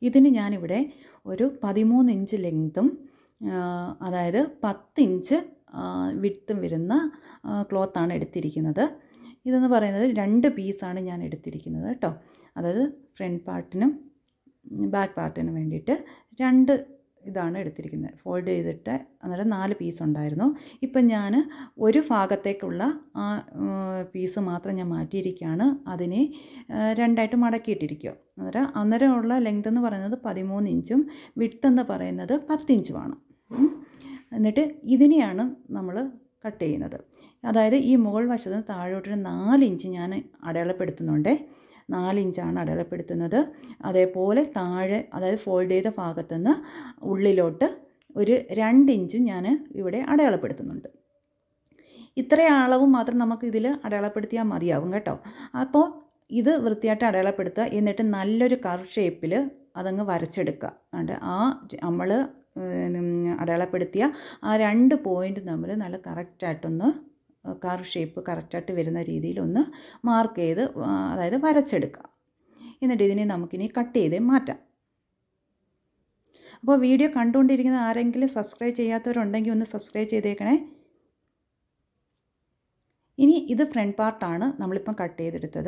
ഇതിന് ഞാനിവിടെ ഒരു പതിമൂന്ന് ഇഞ്ച് ലെങ്തും അതായത് പത്ത് ഇഞ്ച് വിട്ടും വരുന്ന ക്ലോത്താണ് എടുത്തിരിക്കുന്നത് ഇതെന്ന് പറയുന്നത് രണ്ട് പീസാണ് ഞാൻ എടുത്തിരിക്കുന്നത് കേട്ടോ അതായത് ഫ്രണ്ട് പാർട്ടിനും ബാക്ക് പാർട്ടിനും വേണ്ടിയിട്ട് രണ്ട് ഇതാണ് എടുത്തിരിക്കുന്നത് ഫോൾഡ് ചെയ്തിട്ട് അന്നേരം നാല് പീസ് ഉണ്ടായിരുന്നു ഇപ്പം ഞാൻ ഒരു ഭാഗത്തേക്കുള്ള ആ പീസ് മാത്രം ഞാൻ മാറ്റിയിരിക്കുകയാണ് അതിനെ രണ്ടായിട്ട് മടക്കിയിട്ടിരിക്കുക അന്നേരം അന്നേരമുള്ള ലെങ്ത് എന്ന് പറയുന്നത് പതിമൂന്ന് ഇഞ്ചും വിട്ട് എന്ന് പറയുന്നത് പത്ത് ഇഞ്ചുമാണ് എന്നിട്ട് ഇതിനെയാണ് നമ്മൾ കട്ട് ചെയ്യുന്നത് അതായത് ഈ മുകൾ വശത്ത് താഴോട്ടൊരു നാല് ഇഞ്ച് ഞാൻ അടയാളപ്പെടുത്തുന്നുണ്ടേ നാല് ഇഞ്ചാണ് അടയാളപ്പെടുത്തുന്നത് അതേപോലെ താഴെ അതായത് ഫോൾഡ് ചെയ്ത ഭാഗത്തുനിന്ന് ഉള്ളിലോട്ട് ഒരു രണ്ട് ഇഞ്ച് ഞാൻ ഇവിടെ അടയാളപ്പെടുത്തുന്നുണ്ട് ഇത്ര അളവ് മാത്രം നമുക്ക് ഇതിൽ അടയാളപ്പെടുത്തിയാൽ മതിയാവും കേട്ടോ അപ്പോൾ ഇത് വൃത്തിയായിട്ട് അടയാളപ്പെടുത്തുക എന്നിട്ട് നല്ലൊരു കർവ് ഷേപ്പിൽ അതങ്ങ് വരച്ചെടുക്കുക അതുകൊണ്ട് ആ നമ്മൾ അടയാളപ്പെടുത്തിയ ആ രണ്ട് പോയിൻ്റ് തമ്മിൽ നല്ല കറക്റ്റായിട്ടൊന്ന് കർവ് ഷേപ്പ് കറക്റ്റായിട്ട് വരുന്ന രീതിയിലൊന്ന് മാർക്ക് ചെയ്ത് അതായത് വരച്ചെടുക്കുക എന്നിട്ട് ഇതിനെ നമുക്കിനി കട്ട് ചെയ്ത് മാറ്റാം അപ്പോൾ വീഡിയോ കണ്ടുകൊണ്ടിരിക്കുന്ന ആരെങ്കിലും സബ്സ്ക്രൈബ് ചെയ്യാത്തവരുണ്ടെങ്കിൽ ഒന്ന് സബ്സ്ക്രൈബ് ചെയ്തേക്കണേ ഇനി ഇത് ഫ്രണ്ട് പാർട്ടാണ് നമ്മളിപ്പം കട്ട് ചെയ്തെടുത്തത്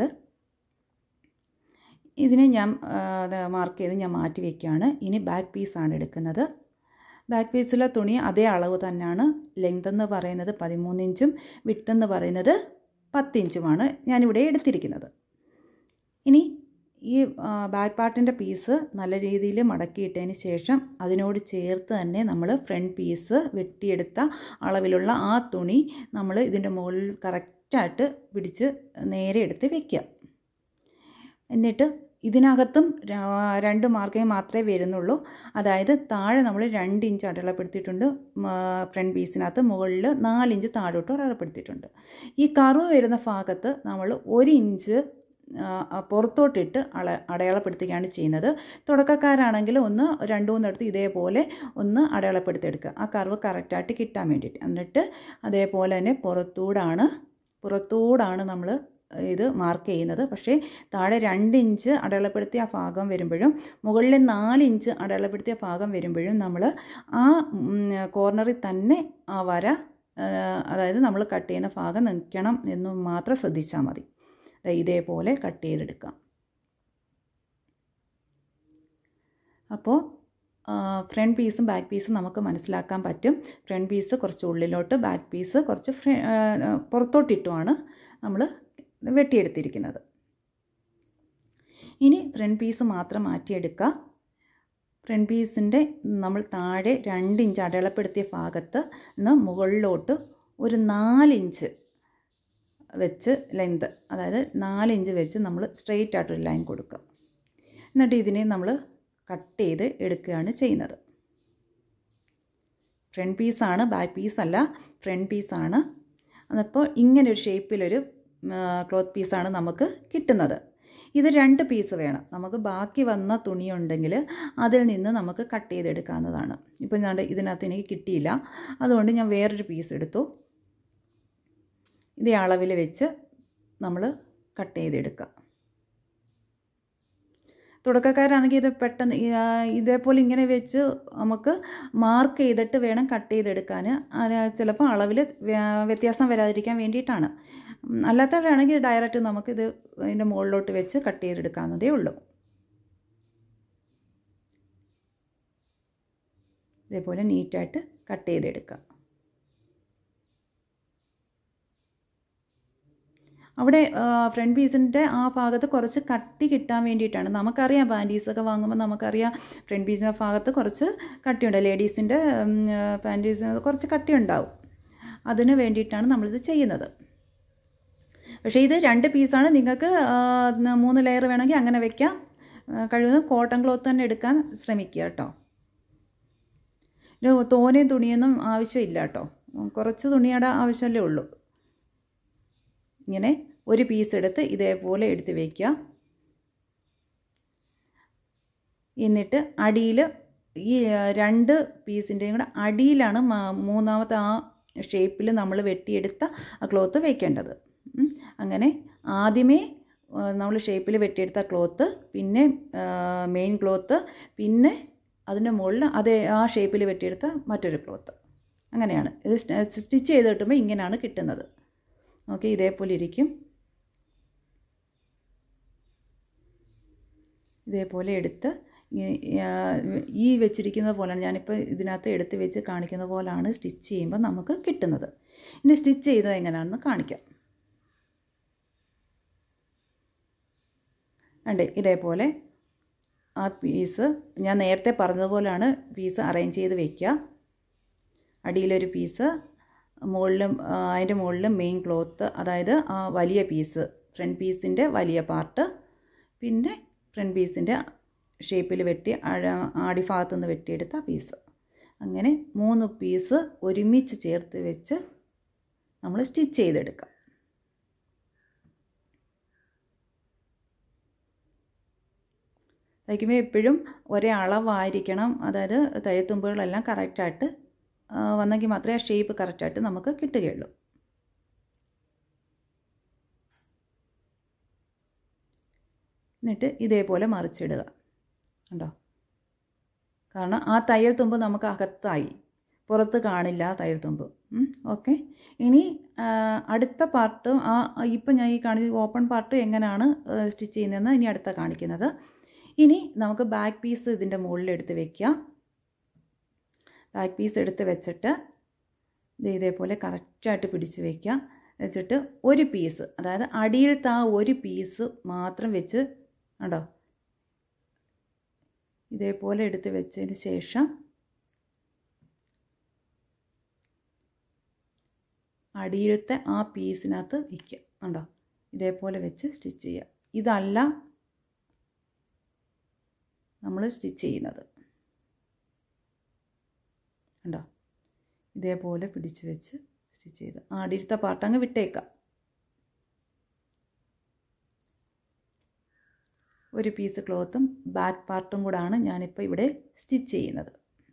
ഇതിനെ ഞാൻ മാർക്ക് ചെയ്ത് ഞാൻ മാറ്റി വയ്ക്കുകയാണ് ഇനി ബാക്ക് പീസാണ് എടുക്കുന്നത് ബാക്ക് പീസിലെ തുണി അതേ അളവ് തന്നെയാണ് ലെങ്ത് എന്ന് പറയുന്നത് പതിമൂന്ന് ഇഞ്ചും വിട്ട് എന്ന് പറയുന്നത് പത്ത് ഇഞ്ചുമാണ് ഞാനിവിടെ എടുത്തിരിക്കുന്നത് ഇനി ഈ ബാക്ക് പാർട്ടിൻ്റെ പീസ് നല്ല രീതിയിൽ മടക്കിയിട്ടതിന് ശേഷം അതിനോട് ചേർത്ത് തന്നെ നമ്മൾ ഫ്രണ്ട് പീസ് വെട്ടിയെടുത്ത അളവിലുള്ള ആ തുണി നമ്മൾ ഇതിൻ്റെ മുകളിൽ കറക്റ്റായിട്ട് പിടിച്ച് നേരെ എടുത്ത് വയ്ക്കുക എന്നിട്ട് ഇതിനകത്തും രണ്ട് മാർക്കിങ് മാത്രമേ വരുന്നുള്ളൂ അതായത് താഴെ നമ്മൾ രണ്ട് ഇഞ്ച് അടയാളപ്പെടുത്തിയിട്ടുണ്ട് ഫ്രണ്ട് പീസിനകത്ത് മുകളിൽ നാലിഞ്ച് താഴോട്ട് അടയാളപ്പെടുത്തിയിട്ടുണ്ട് ഈ കറുവ് വരുന്ന ഭാഗത്ത് നമ്മൾ ഒരു ഇഞ്ച് പുറത്തോട്ടിട്ട് അള അടയാളപ്പെടുത്തുകയാണ് ചെയ്യുന്നത് തുടക്കക്കാരാണെങ്കിൽ ഒന്ന് രണ്ട് മൂന്നിടത്ത് ഇതേപോലെ ഒന്ന് അടയാളപ്പെടുത്തിയെടുക്കുക ആ കർവ് കറക്റ്റായിട്ട് കിട്ടാൻ വേണ്ടിയിട്ട് എന്നിട്ട് അതേപോലെ തന്നെ പുറത്തൂടാണ് പുറത്തൂടാണ് നമ്മൾ ഇത് മാർക്ക് ചെയ്യുന്നത് പക്ഷേ താഴെ രണ്ട് ഇഞ്ച് അടയാളപ്പെടുത്തിയ ഭാഗം വരുമ്പോഴും മുകളിൽ നാല് ഇഞ്ച് അടയാളപ്പെടുത്തിയ ഭാഗം വരുമ്പോഴും നമ്മൾ ആ കോർണറിൽ തന്നെ ആ വര അതായത് നമ്മൾ കട്ട് ചെയ്യുന്ന ഭാഗം നിൽക്കണം എന്ന് മാത്രം ശ്രദ്ധിച്ചാൽ മതി ഇതേപോലെ കട്ട് ചെയ്തെടുക്കാം അപ്പോൾ ഫ്രണ്ട് പീസും ബാക്ക് പീസും നമുക്ക് മനസ്സിലാക്കാൻ പറ്റും ഫ്രണ്ട് പീസ് കുറച്ച് ഉള്ളിലോട്ട് ബാക്ക് പീസ് കുറച്ച് പുറത്തോട്ടിട്ടുമാണ് നമ്മൾ വെട്ടിയെടുത്തിരിക്കുന്നത് ഇനി ഫ്രണ്ട് പീസ് മാത്രം മാറ്റിയെടുക്കുക ഫ്രണ്ട് പീസിൻ്റെ നമ്മൾ താഴെ രണ്ട് ഇഞ്ച് അടയാളപ്പെടുത്തിയ ഭാഗത്ത് നിന്ന് മുകളിലോട്ട് ഒരു നാലിഞ്ച് വെച്ച് ലെങ്ത് അതായത് നാലിഞ്ച് വെച്ച് നമ്മൾ സ്ട്രെയിറ്റ് ആയിട്ടൊരു ലൈൻ കൊടുക്കുക എന്നിട്ട് ഇതിനെ നമ്മൾ കട്ട് ചെയ്ത് എടുക്കുകയാണ് ചെയ്യുന്നത് ഫ്രണ്ട് പീസാണ് ബാക്ക് പീസല്ല ഫ്രണ്ട് പീസാണ് അപ്പോൾ ഇങ്ങനെ ഒരു ഷേപ്പിലൊരു ക്ലോത്ത് പീസാണ് നമുക്ക് കിട്ടുന്നത് ഇത് രണ്ട് പീസ് വേണം നമുക്ക് ബാക്കി വന്ന തുണിയുണ്ടെങ്കിൽ അതിൽ നിന്ന് നമുക്ക് കട്ട് ചെയ്തെടുക്കാവുന്നതാണ് ഇപ്പം ഞാൻ ഇതിനകത്ത് എനിക്ക് കിട്ടിയില്ല അതുകൊണ്ട് ഞാൻ വേറൊരു പീസ് എടുത്തു ഇതേ അളവിൽ വെച്ച് നമ്മൾ കട്ട് ചെയ്തെടുക്കുക തുടക്കക്കാരാണെങ്കിൽ ഇത് പെട്ടെന്ന് ഇതേപോലെ ഇങ്ങനെ വെച്ച് നമുക്ക് മാർക്ക് ചെയ്തിട്ട് വേണം കട്ട് ചെയ്തെടുക്കാൻ ചിലപ്പോൾ അളവിൽ വ്യത്യാസം വരാതിരിക്കാൻ വേണ്ടിയിട്ടാണ് അല്ലാത്തവരാണെങ്കിൽ ഡയറക്റ്റ് നമുക്കിത് ഇതിൻ്റെ മുകളിലോട്ട് വെച്ച് കട്ട് ചെയ്തെടുക്കാവുന്നതേ ഉള്ളൂ ഇതേപോലെ നീറ്റായിട്ട് കട്ട് ചെയ്തെടുക്കുക അവിടെ ഫ്രണ്ട് പീസിൻ്റെ ആ ഭാഗത്ത് കുറച്ച് കട്ടി കിട്ടാൻ വേണ്ടിയിട്ടാണ് നമുക്കറിയാം പാൻറ്റീസൊക്കെ വാങ്ങുമ്പോൾ നമുക്കറിയാം ഫ്രണ്ട് പീസിൻ്റെ ഭാഗത്ത് കുറച്ച് കട്ടിയുണ്ട് ലേഡീസിൻ്റെ പാൻറ്റീസിന് കുറച്ച് കട്ടി ഉണ്ടാവും അതിന് വേണ്ടിയിട്ടാണ് നമ്മളിത് ചെയ്യുന്നത് പക്ഷേ ഇത് രണ്ട് പീസാണ് നിങ്ങൾക്ക് മൂന്ന് ലെയർ വേണമെങ്കിൽ അങ്ങനെ വെക്കാം കഴിയുന്നത് കോട്ടൺ ക്ലോത്ത് തന്നെ എടുക്കാൻ ശ്രമിക്കുക കേട്ടോ തോനെ തുണിയൊന്നും ആവശ്യമില്ല കേട്ടോ കുറച്ച് തുണിയുടെ ആവശ്യമല്ലേ ഉള്ളൂ ഇങ്ങനെ ഒരു പീസ് എടുത്ത് ഇതേപോലെ എടുത്ത് വയ്ക്കുക എന്നിട്ട് അടിയിൽ ഈ രണ്ട് പീസിൻ്റെയും കൂടെ അടിയിലാണ് മൂന്നാമത്തെ ആ ഷേപ്പിൽ നമ്മൾ വെട്ടിയെടുത്ത ആ ക്ലോത്ത് വയ്ക്കേണ്ടത് അങ്ങനെ ആദ്യമേ നമ്മൾ ഷേപ്പിൽ വെട്ടിയെടുത്ത ക്ലോത്ത് പിന്നെ മെയിൻ ക്ലോത്ത് പിന്നെ അതിൻ്റെ മുകളിൽ അതേ ആ ഷേപ്പിൽ വെട്ടിയെടുത്ത മറ്റൊരു ക്ലോത്ത് അങ്ങനെയാണ് ഇത് സ്റ്റിച്ച് ചെയ്ത് കിട്ടുമ്പോൾ ഇങ്ങനെയാണ് കിട്ടുന്നത് ഓക്കെ ഇതേപോലെ ഇരിക്കും ഇതേപോലെ എടുത്ത് ഈ വെച്ചിരിക്കുന്ന പോലെയാണ് ഞാനിപ്പോൾ ഇതിനകത്ത് എടുത്ത് വെച്ച് കാണിക്കുന്ന പോലാണ് സ്റ്റിച്ച് ചെയ്യുമ്പോൾ നമുക്ക് കിട്ടുന്നത് ഇനി സ്റ്റിച്ച് ചെയ്തത് എങ്ങനെയാണെന്ന് കാണിക്കാം ഉണ്ട് ഇതേപോലെ ആ പീസ് ഞാൻ നേരത്തെ പറഞ്ഞതുപോലെയാണ് പീസ് അറേഞ്ച് ചെയ്ത് വെക്കുക അടിയിലൊരു പീസ് മുകളിലും അതിൻ്റെ മുകളിലും മെയിൻ ക്ലോത്ത് അതായത് ആ വലിയ പീസ് ഫ്രണ്ട് പീസിൻ്റെ വലിയ പാർട്ട് പിന്നെ ഫ്രണ്ട് പീസിൻ്റെ ഷേപ്പിൽ വെട്ടി അടിഭാഗത്തു നിന്ന് വെട്ടിയെടുത്ത പീസ് അങ്ങനെ മൂന്ന് പീസ് ഒരുമിച്ച് ചേർത്ത് വെച്ച് നമ്മൾ സ്റ്റിച്ച് ചെയ്തെടുക്കാം തയ്ക്കുമ്പോൾ എപ്പോഴും ഒരേ അളവായിരിക്കണം അതായത് തയ്യത്തുമ്പുകളെല്ലാം കറക്റ്റായിട്ട് വന്നെങ്കിൽ മാത്രമേ ആ ഷേപ്പ് കറക്റ്റായിട്ട് നമുക്ക് കിട്ടുകയുള്ളൂ എന്നിട്ട് ഇതേപോലെ മറിച്ചിടുക ഉണ്ടോ കാരണം ആ തയ്യൽ തുമ്പ് നമുക്ക് അകത്തായി പുറത്ത് കാണില്ല തയ്യൽ തുമ്പ് ഓക്കെ ഇനി അടുത്ത പാർട്ട് ആ ഇപ്പം ഞാൻ ഈ കാണിച്ച ഓപ്പൺ പാർട്ട് എങ്ങനെയാണ് സ്റ്റിച്ച് ചെയ്യുന്നതെന്ന് ഇനി അടുത്ത കാണിക്കുന്നത് ഇനി നമുക്ക് ബാക്ക് പീസ് ഇതിൻ്റെ മുകളിൽ എടുത്ത് വെക്കാം ബാക്ക് പീസ് എടുത്ത് വെച്ചിട്ട് ഇത് ഇതേപോലെ കറക്റ്റായിട്ട് പിടിച്ച് വയ്ക്കുക വെച്ചിട്ട് ഒരു പീസ് അതായത് അടിയിലത്തെ ആ ഒരു പീസ് മാത്രം വെച്ച് കണ്ടോ ഇതേപോലെ എടുത്ത് വെച്ചതിന് ശേഷം അടിയിലത്തെ ആ പീസിനകത്ത് വയ്ക്കുക കണ്ടോ ഇതേപോലെ വെച്ച് സ്റ്റിച്ച് ചെയ്യുക ഇതല്ല നമ്മൾ സ്റ്റിച്ച് ചെയ്യുന്നത് കണ്ടോ ഇതേപോലെ പിടിച്ച് വെച്ച് സ്റ്റിച്ച് ചെയ്ത് ആടിയിരുത്ത പാർട്ട് അങ്ങ് വിട്ടേക്കാം ഒരു പീസ് ക്ലോത്തും ബാക്ക് പാർട്ടും കൂടാണ് ഞാനിപ്പോൾ ഇവിടെ സ്റ്റിച്ച് ചെയ്യുന്നത്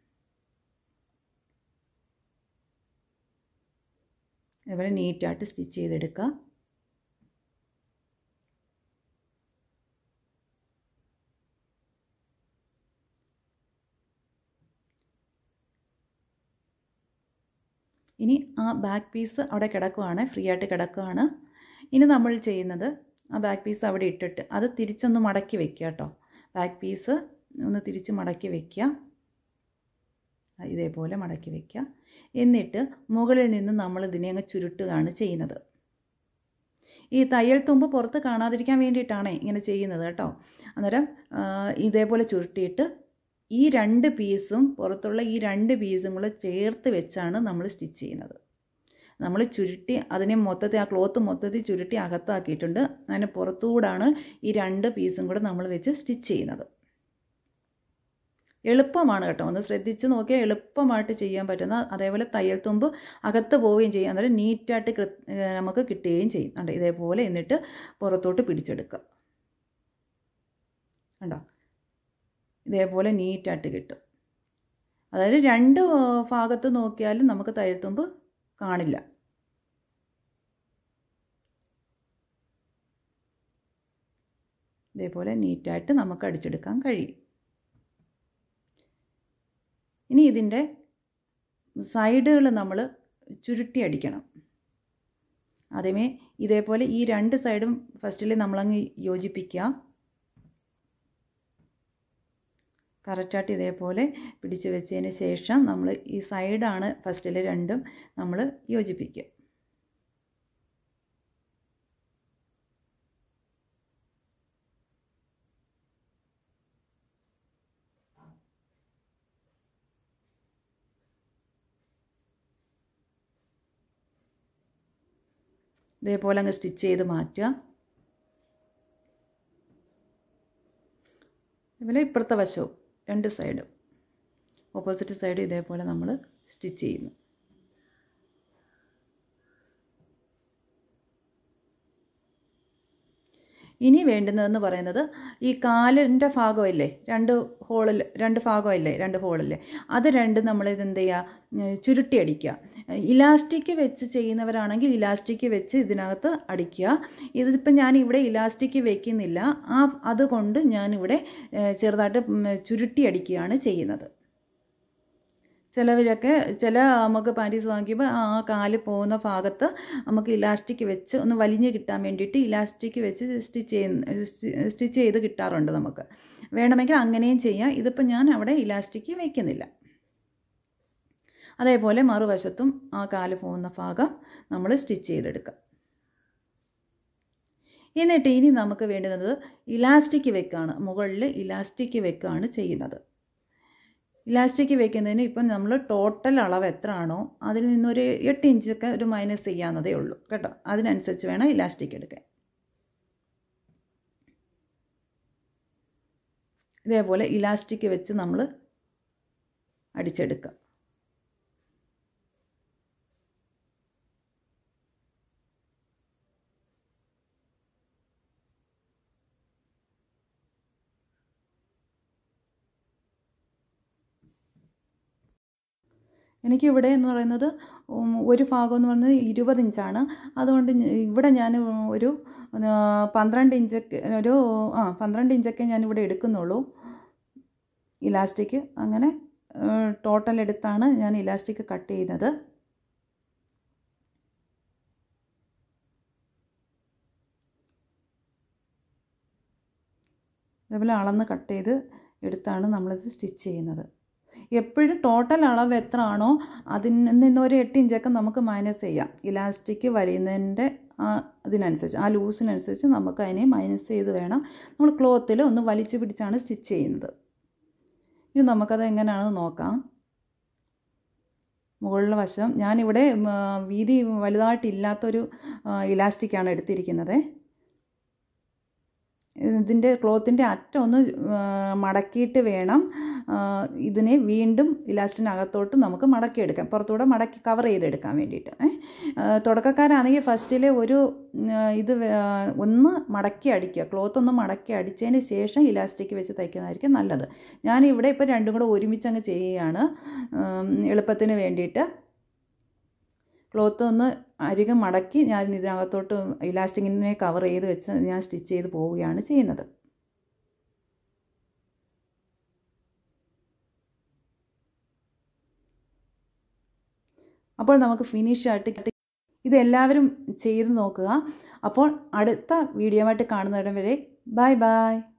ഇവരെ നീറ്റായിട്ട് സ്റ്റിച്ച് ചെയ്തെടുക്കുക ഇനി ആ ബാക്ക് പീസ് അവിടെ കിടക്കുവാണ് ഫ്രീ ആയിട്ട് കിടക്കുകയാണ് ഇനി നമ്മൾ ചെയ്യുന്നത് ആ ബാക്ക് പീസ് അവിടെ ഇട്ടിട്ട് അത് തിരിച്ചൊന്ന് മടക്കി വെക്കുക കേട്ടോ ബാക്ക് പീസ് ഒന്ന് തിരിച്ച് മടക്കി വെക്കുക ഇതേപോലെ മടക്കി വെക്കുക എന്നിട്ട് മുകളിൽ നിന്ന് നമ്മൾ ഇതിനെ അങ്ങ് ചുരുട്ടുകയാണ് ചെയ്യുന്നത് ഈ തയ്യൽ തുമ്പ് പുറത്ത് കാണാതിരിക്കാൻ വേണ്ടിയിട്ടാണ് ഇങ്ങനെ ചെയ്യുന്നത് കേട്ടോ അന്നേരം ഇതേപോലെ ചുരുട്ടിയിട്ട് ഈ രണ്ട് പീസും പുറത്തുള്ള ഈ രണ്ട് പീസും കൂടെ ചേർത്ത് വെച്ചാണ് നമ്മൾ സ്റ്റിച്ച് ചെയ്യുന്നത് നമ്മൾ ചുരുട്ടി അതിനെ മൊത്തത്തിൽ ആ ക്ലോത്ത് മൊത്തത്തിൽ ചുരുട്ടി അകത്താക്കിയിട്ടുണ്ട് അതിന് പുറത്തുകൂടാണ് ഈ രണ്ട് പീസും കൂടെ നമ്മൾ വെച്ച് സ്റ്റിച്ച് ചെയ്യുന്നത് എളുപ്പമാണ് കേട്ടോ ഒന്ന് ശ്രദ്ധിച്ച് നോക്കിയാൽ എളുപ്പമായിട്ട് ചെയ്യാൻ പറ്റുന്ന അതേപോലെ തയ്യൽ തുമ്പ് അകത്ത് പോവുകയും ചെയ്യും അന്നേരം നീറ്റായിട്ട് നമുക്ക് കിട്ടുകയും ചെയ്യും കണ്ടോ ഇതേപോലെ എന്നിട്ട് പുറത്തോട്ട് പിടിച്ചെടുക്കുക കണ്ടോ ഇതേപോലെ നീറ്റായിട്ട് കിട്ടും അതായത് രണ്ട് ഭാഗത്ത് നോക്കിയാലും നമുക്ക് തയ്യൽ തുമ്പ് കാണില്ല ഇതേപോലെ നീറ്റായിട്ട് നമുക്ക് അടിച്ചെടുക്കാൻ കഴിയും ഇനി ഇതിൻ്റെ സൈഡുകൾ നമ്മൾ ചുരുട്ടി അടിക്കണം ആദ്യമേ ഇതേപോലെ ഈ രണ്ട് സൈഡും ഫസ്റ്റിൽ നമ്മളങ്ങ് യോജിപ്പിക്കുക കറക്റ്റായിട്ട് ഇതേപോലെ പിടിച്ചു വെച്ചതിന് ശേഷം നമ്മൾ ഈ സൈഡാണ് ഫസ്റ്റിൽ രണ്ടും നമ്മൾ യോജിപ്പിക്കുക ഇതേപോലെ അങ്ങ് സ്റ്റിച്ച് ചെയ്ത് മാറ്റുക അതുപോലെ ഇപ്പുറത്തെ വശവും രണ്ട് സൈഡും ഓപ്പോസിറ്റ് സൈഡ് ഇതേപോലെ നമ്മൾ സ്റ്റിച്ച് ചെയ്യുന്നു ഇനി വേണ്ടുന്നതെന്ന് പറയുന്നത് ഈ കാലിൻ്റെ ഭാഗമില്ലേ രണ്ട് ഹോളിൽ രണ്ട് ഭാഗമില്ലേ രണ്ട് ഹോളില്ലേ അത് രണ്ടും നമ്മൾ ഇത് എന്ത് ചെയ്യുക ചുരുട്ടി അടിക്കുക ഇലാസ്റ്റിക് വെച്ച് ചെയ്യുന്നവരാണെങ്കിൽ ഇലാസ്റ്റിക് വെച്ച് ഇതിനകത്ത് അടിക്കുക ഇതിപ്പോൾ ഞാൻ ഇവിടെ ഇലാസ്റ്റിക് വെക്കുന്നില്ല ആ അതുകൊണ്ട് ഞാനിവിടെ ഏഹ്, ചെറുതായിട്ട് ഉം, ചുരുട്ടി അടിക്കുകയാണ് ചെയ്യുന്നത് ചിലവരൊക്കെ ചില നമുക്ക് പാൻറ്റീസ് വാങ്ങിക്കുമ്പോൾ ആ കാല് പോകുന്ന ഭാഗത്ത് നമുക്ക് ഇലാസ്റ്റിക് വെച്ച് ഒന്ന് വലിഞ്ഞ് കിട്ടാൻ വേണ്ടിയിട്ട് ഇലാസ്റ്റിക് വെച്ച് സ്റ്റിച്ച് ചെയ്യുന്ന സ്റ്റിച്ച് ചെയ്ത് കിട്ടാറുണ്ട് നമുക്ക് വേണമെങ്കിൽ അങ്ങനെയും ചെയ്യാം ഇതിപ്പോൾ ഞാൻ അവിടെ ഇലാസ്റ്റിക് വയ്ക്കുന്നില്ല അതേപോലെ മറുവശത്തും ആ കാല് പോകുന്ന ഭാഗം നമ്മൾ സ്റ്റിച്ച് ചെയ്തെടുക്കാം എന്നിട്ട് ഇനി നമുക്ക് വേണ്ടുന്നത് ഇലാസ്റ്റിക് വെക്കാണ് മുകളിൽ ഇലാസ്റ്റിക് വെക്കാണ് ചെയ്യുന്നത് ഇലാസ്റ്റിക് വെക്കുന്നതിന് ഇപ്പം നമ്മൾ ടോട്ടൽ അളവ് എത്ര ആണോ അതിൽ നിന്നൊരു എട്ട് ഇഞ്ചൊക്കെ ഒരു മൈനസ് ചെയ്യാവുന്നതേ ഉള്ളൂ കേട്ടോ അതിനനുസരിച്ച് വേണം ഇലാസ്റ്റിക് എടുക്കാൻ ഇതേപോലെ ഇലാസ്റ്റിക് വെച്ച് നമ്മൾ അടിച്ചെടുക്കുക എനിക്കിവിടെ എന്ന് പറയുന്നത് ഉം, ഒരു ഭാഗം എന്ന് പറയുന്നത് ഇരുപത് ഇഞ്ചാണ് അതുകൊണ്ട് ഞ- ഇവിടെ ഞാൻ ഒരു ആ, പന്ത്രണ്ട് ഇഞ്ചൊക്കെ ഒരു ആ പന്ത്രണ്ട് ഇഞ്ചൊക്കെ ഞാനിവിടെ എടുക്കുന്നുള്ളൂ ഇലാസ്റ്റിക് അങ്ങനെ ടോട്ടൽ എടുത്താണ് ഞാൻ ഇലാസ്റ്റിക് കട്ട് ചെയ്യുന്നത് ഇതേപോലെ അളന്ന് കട്ട് ചെയ്ത് എടുത്താണ് നമ്മളിത് സ്റ്റിച്ച് ചെയ്യുന്നത് എപ്പോഴും ടോട്ടൽ അളവ് എത്ര ആണോ അതിൽ നിന്ന് ഒരു എട്ട് ഇഞ്ചൊക്കെ നമുക്ക് മൈനസ് ചെയ്യാം ഇലാസ്റ്റിക് വലിയുന്നതിൻ്റെ ആ അതിനനുസരിച്ച് ആ ലൂസിനനുസരിച്ച് നമുക്ക് അതിനെ മൈനസ് ചെയ്ത് വേണം നമ്മൾ ക്ലോത്തിൽ ഒന്ന് വലിച്ചു പിടിച്ചാണ് സ്റ്റിച്ച് ചെയ്യുന്നത് ഇനി നമുക്കത് എങ്ങനെയാണെന്ന് നോക്കാം മുകളിലെ വശം ഞാനിവിടെ ഉം, ആ, വീതി വലുതായിട്ടില്ലാത്തൊരു ഇലാസ്റ്റിക്കാണ് എടുത്തിരിക്കുന്നത് ഇതിൻ്റെ ക്ലോത്തിൻ്റെ അറ്റം ഒന്ന് ആ, മടക്കിയിട്ട് വേണം ആ, ഇതിനെ വീണ്ടും ഇലാസ്റ്റിനകത്തോട്ട് നമുക്ക് മടക്കിയെടുക്കാം പുറത്തൂടെ മടക്കി കവർ ചെയ്തെടുക്കാൻ വേണ്ടിയിട്ട് ഏ. ആ, തുടക്കക്കാരാണെങ്കിൽ ഫസ്റ്റിലെ ഒരു ഉം, ആ, ഇത് വേ- ആ, ഒന്ന് മടക്കി അടിക്കുക ക്ലോത്ത് ഒന്ന് മടക്കി അടിച്ചതിന് ശേഷം ഇലാസ്റ്റിക് വെച്ച് തയ്ക്കുന്നതായിരിക്കും നല്ലത് ഞാനിവിടെ ഇപ്പോൾ രണ്ടും കൂടെ ഒരുമിച്ച് അങ്ങ് ചെയ്യുകയാണ് ഉം, എളുപ്പത്തിന് വേണ്ടിയിട്ട് ക്ലോത്ത് ഒന്ന് അരികെ മടക്കി ഞാൻ ഇതിനകത്തോട്ട് ഇലാസ്റ്റിക്കിനെ കവർ ചെയ്ത് വെച്ച് ഞാൻ സ്റ്റിച്ച് ചെയ്ത് പോവുകയാണ് ചെയ്യുന്നത് അപ്പോൾ നമുക്ക് ഫിനിഷ് ആയിട്ട് ഇത് എല്ലാവരും ചെയ്ത് നോക്കുക അപ്പോൾ അടുത്ത വീഡിയോ ആയിട്ട് കാണുന്നവരെ വരെ ബൈ ബൈ